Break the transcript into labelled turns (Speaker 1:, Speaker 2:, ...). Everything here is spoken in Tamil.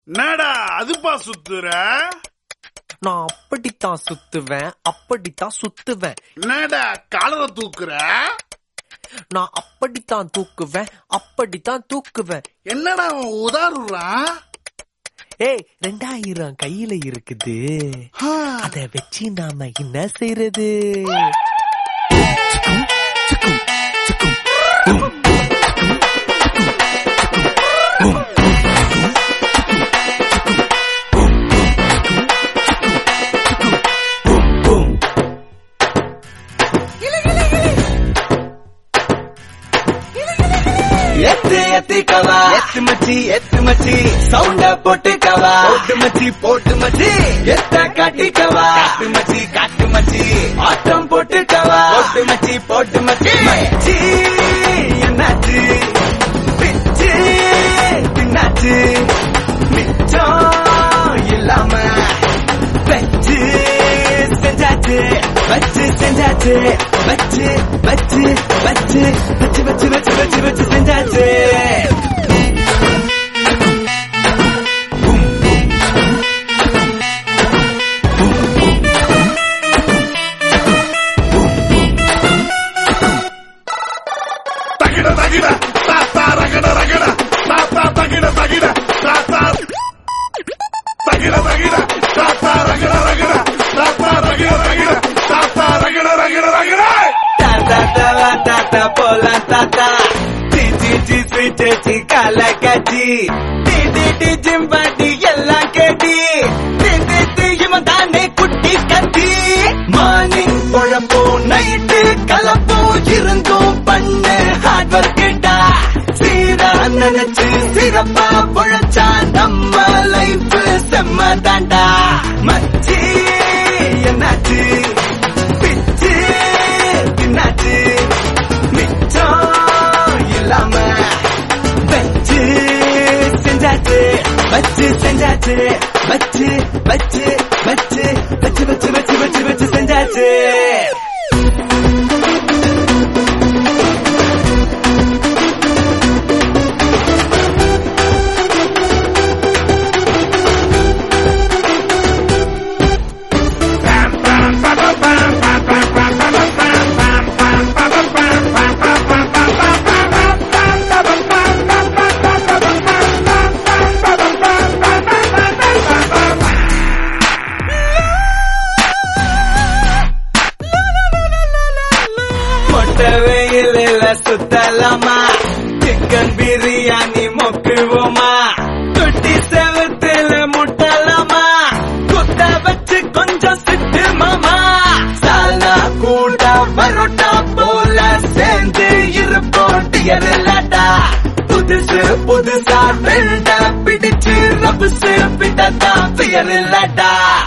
Speaker 1: என்னடா அதுப்பா சுத்துற
Speaker 2: நான் அப்படித்தான் சுத்துவேன் அப்படித்தான் சுத்துவேன்
Speaker 1: என்னடா காலரை தூக்குற
Speaker 2: நான் அப்படித்தான் தூக்குவேன் அப்படித்தான் தூக்குவேன்
Speaker 1: என்னடா அவன் உதாருறான்
Speaker 2: ஏய் ரெண்டாயிரம் கையில இருக்குது அத வச்சு நாம என்ன செய்யறது
Speaker 3: எத்து எத்து கவா எத்து மச்சி எத்து மச்சி சவுண்ட போட்டு கவா போட்டு மச்சி போட்டு மச்சி எத்த காட்டி கவா காட்டு மச்சி காட்டு மச்சி ஆட்டம் போட்டு கவா போட்டு மச்சி போட்டு மச்சி மச்சி என்னாச்சு பிச்சு பின்னாச்சு மிச்சம் இல்லாம வச்சு செஞ்சாச்சு வச்சு செஞ்சாச்சு வச்சு வச்சு வச்சு வச்சு வச்சு வச்சு வச்சு வச்சு செஞ்சாச்சு
Speaker 1: தகிட தகிட தாத்தா ரகட ரகட தாத்தா தகிட தகிட தாத்தா தகிட தகிட தாத்தா ரகட ரகட தாத்தா தகிட தகிட தாத்தா ரகட ரகட ரகட
Speaker 3: தாத்தா தவா தாத்தா போலாம் தாத்தா சி சி சி ஸ்வீட் சி கால கச்சி டி டி டி ஜிம்பாட்டி எல்லாம் கேட்டி டி டி டி இவன் தானே குட்டி கத்தி மார்னிங் குழப்போ நைட்டு கலப்போ இருந்தும் பண்ணு ஹார்ட் ஒர்க் கேட்டா சீரா நினைச்சு சிறப்பா பொழைச்சா நம்ம லைஃப் செம்ம தாண்டா மச்சி என்னாச்சு பிச்சு தின்னாச்சு மிச்சம் இல்லாம வச்சு செஞ்சாச்சு வச்சு செஞ்சாச்சு வச்சு வச்சு வச்சு வச்சு வச்சு வச்சு வச்சு வச்சு செஞ்சாச்சு மொட்டை வெயிலில் சுத்தலாமா சிக்கன் பிரியாணி மொக்குவோமா தொட்டி செவத்துல முட்டலாமா குத்த வச்சு கொஞ்சம் சிட்டு மாமா சாலா கூட பரோட்டா போல சேர்ந்து இருப்போம் டியர் இல்லாட்டா புதுசு புதுசா ரெண்ட பிடிச்சு ரபுசு பிட்டதான் பியர் இல்லாட்டா